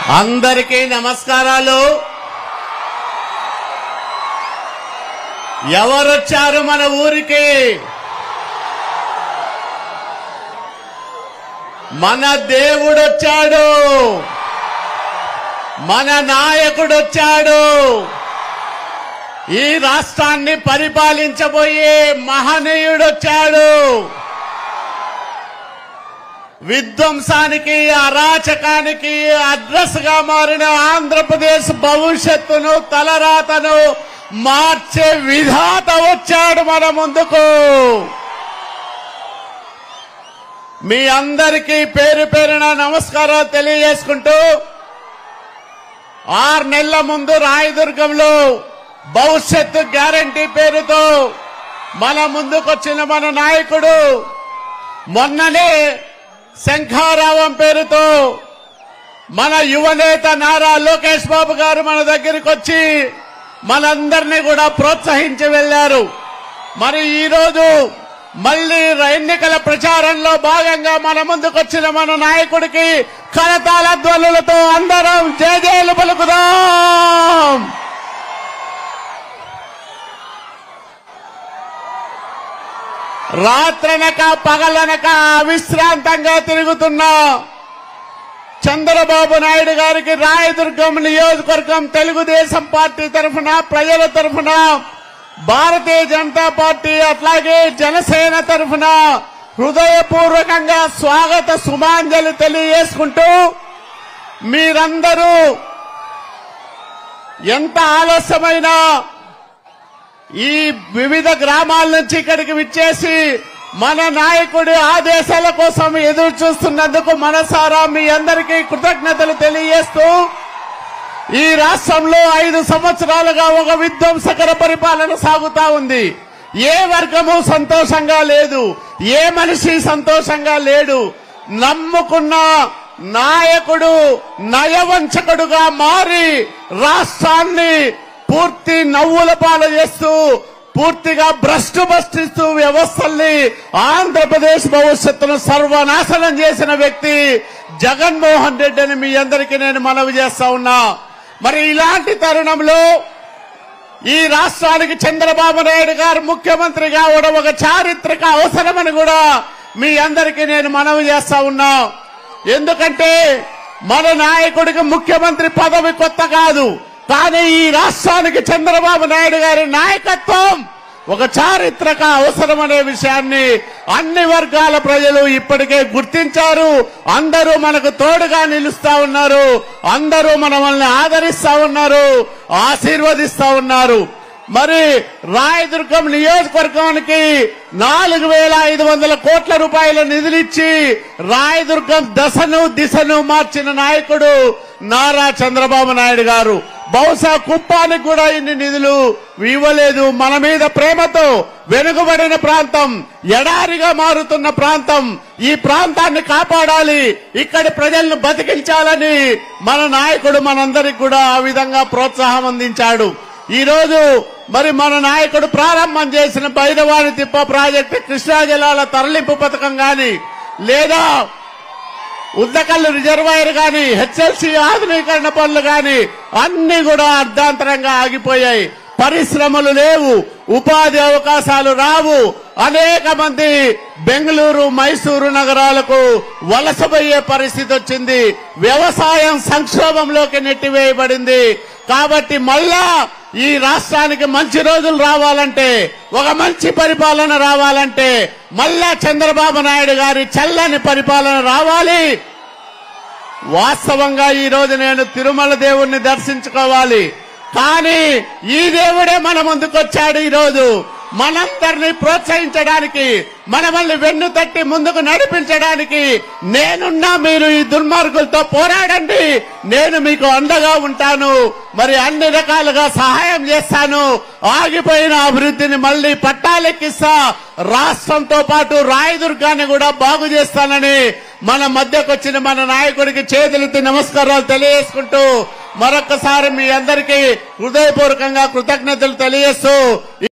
అందరికీ నమస్కారాలు ఎవరొచ్చారు మన ఊరికి మన దేవుడొచ్చాడు మన నాయకుడొచ్చాడు ఈ రాష్ట్రాన్ని పరిపాలించబోయే మహనీయుడొచ్చాడు విధ్వంసానికి అరాచకానికి అడ్రస్ గా మారిన ఆంధ్రప్రదేశ్ భవిష్యత్తును తలరాతను మార్చే విధాత వచ్చాడు మన ముందుకు మీ అందరికీ పేరు పేరున నమస్కారాలు తెలియజేసుకుంటూ ఆరు నెలల ముందు రాయదుర్గంలో భవిష్యత్తు గ్యారంటీ పేరుతో మన ముందుకొచ్చిన మన నాయకుడు మొన్ననే శంఖారావం పేరుతో మన యువనేత నారా లోకేష్ బాబు గారు మన దగ్గరికి వచ్చి మనందరినీ కూడా ప్రోత్సహించి వెళ్లారు మరి ఈ రోజు మళ్లీ ఎన్నికల ప్రచారంలో భాగంగా మన ముందుకొచ్చిన మన నాయకుడికి కరతాళ ధ్వనులతో అందరం జయజయలు పలుకుదాం రాత్రనక పగలనక అవిశ్రాంతంగా తిరుగుతున్న చంద్రబాబు నాయుడు గారికి రాయదుర్గం నియోజకవర్గం తెలుగుదేశం పార్టీ తరఫున ప్రజల తరఫున భారతీయ జనతా పార్టీ అట్లాగే జనసేన తరఫున హృదయపూర్వకంగా స్వాగత సుమాంజలి తెలియజేసుకుంటూ మీరందరూ ఎంత ఆలస్యమైనా ఈ వివిధ గ్రామాల నుంచి ఇక్కడికి విచ్చేసి మన నాయకుడి ఆదేశాల కోసం ఎదురు చూస్తున్నందుకు మనసారా మీ అందరికీ కృతజ్ఞతలు తెలియజేస్తూ ఈ రాష్ట్రంలో ఐదు సంవత్సరాలుగా ఒక విధ్వంసకర పరిపాలన సాగుతా ఉంది ఏ వర్గము సంతోషంగా లేదు ఏ మనిషి సంతోషంగా లేడు నమ్ముకున్న నాయకుడు నయవంచకుడుగా మారి రాష్ట్రాన్ని పూర్తి నవ్వుల పాలు చేస్తూ పూర్తిగా భ్రష్టు భ్రష్టిస్తూ వ్యవస్థల్ని ఆంధ్రప్రదేశ్ భవిష్యత్తును సర్వనాశనం చేసిన వ్యక్తి జగన్మోహన్ రెడ్డి అని మీ అందరికీ నేను మనవి చేస్తా ఉన్నా మరి ఇలాంటి తరుణంలో ఈ రాష్ట్రానికి చంద్రబాబు నాయుడు గారు ముఖ్యమంత్రి కావడం ఒక చారిత్రక అవసరమని కూడా మీ అందరికీ నేను మనవి చేస్తా ఉన్నా ఎందుకంటే మన నాయకుడికి ముఖ్యమంత్రి పదవి కొత్త కాదు కానీ ఈ రాష్ట్రానికి చంద్రబాబు నాయుడు గారి నాయకత్వం ఒక చారిత్రక అవసరం అనే విషయాన్ని అన్ని వర్గాల ప్రజలు ఇప్పటికే గుర్తించారు అందరూ మనకు తోడుగా నిలుస్తా ఉన్నారు అందరూ మనల్ని ఆదరిస్తా ఉన్నారు ఆశీర్వదిస్తా ఉన్నారు మరి రాయదుర్గం నియోజకవర్గానికి నాలుగు వేల ఐదు వందల కోట్ల రూపాయల నిధులిచ్చి రాయదుర్గం దశను దిశను మార్చిన నాయకుడు నారా చంద్రబాబు నాయుడు గారు బహుశా కుప్పానికి కూడా ఇన్ని నిధులు ఇవ్వలేదు మన మీద ప్రేమతో వెనుకబడిన ప్రాంతం ఎడారిగా మారుతున్న ప్రాంతం ఈ ప్రాంతాన్ని కాపాడాలి ఇక్కడి ప్రజలను బతికించాలని మన నాయకుడు మనందరికి కూడా ఆ విధంగా ప్రోత్సాహం అందించాడు ఈ రోజు మరి మన నాయకుడు ప్రారంభం చేసిన బైరవాణి తిప్ప ప్రాజెక్టు కృష్ణా జలాల తరలింపు పథకం గాని లేదా ఉద్దకల్లు రిజర్వాయర్ గాని హెచ్ఎల్సి ఆధునీకరణ పనులు గాని అన్ని కూడా అర్ధాంతరంగా ఆగిపోయాయి పరిశ్రమలు లేవు ఉపాధి అవకాశాలు రావు అనేక మంది బెంగళూరు మైసూరు నగరాలకు వలసపోయే పరిస్థితి వచ్చింది వ్యవసాయం సంక్షోభంలోకి నెట్టివేయబడింది కాబట్టి మళ్ళా ఈ రాష్ట్రానికి మంచి రోజులు రావాలంటే ఒక మంచి పరిపాలన రావాలంటే మళ్ళా చంద్రబాబు నాయుడు గారి చల్లని పరిపాలన రావాలి వాస్తవంగా ఈ రోజు నేను తిరుమల దేవుణ్ణి దర్శించుకోవాలి కానీ ఈ దేవుడే మన ముందుకొచ్చాడు ఈ రోజు మనందరినీ ప్రోత్సహించడానికి మనమల్ని వెన్ను తట్టి ముందుకు నడిపించడానికి నేనున్నా మీరు ఈ దుర్మార్గులతో పోరాడండి నేను మీకు అండగా ఉంటాను మరి అన్ని రకాలుగా సహాయం చేస్తాను ఆగిపోయిన అభివృద్ధిని మళ్ళీ పట్టాలెక్కిస్తా రాష్ట్రంతో పాటు రాయదుర్గాన్ని కూడా బాగు చేస్తానని మన మధ్యకు వచ్చిన మన నాయకుడికి చేతులెత్తి నమస్కారాలు తెలియజేసుకుంటూ మరొకసారి మీ అందరికీ హృదయపూర్వకంగా కృతజ్ఞతలు తెలియజేస్తూ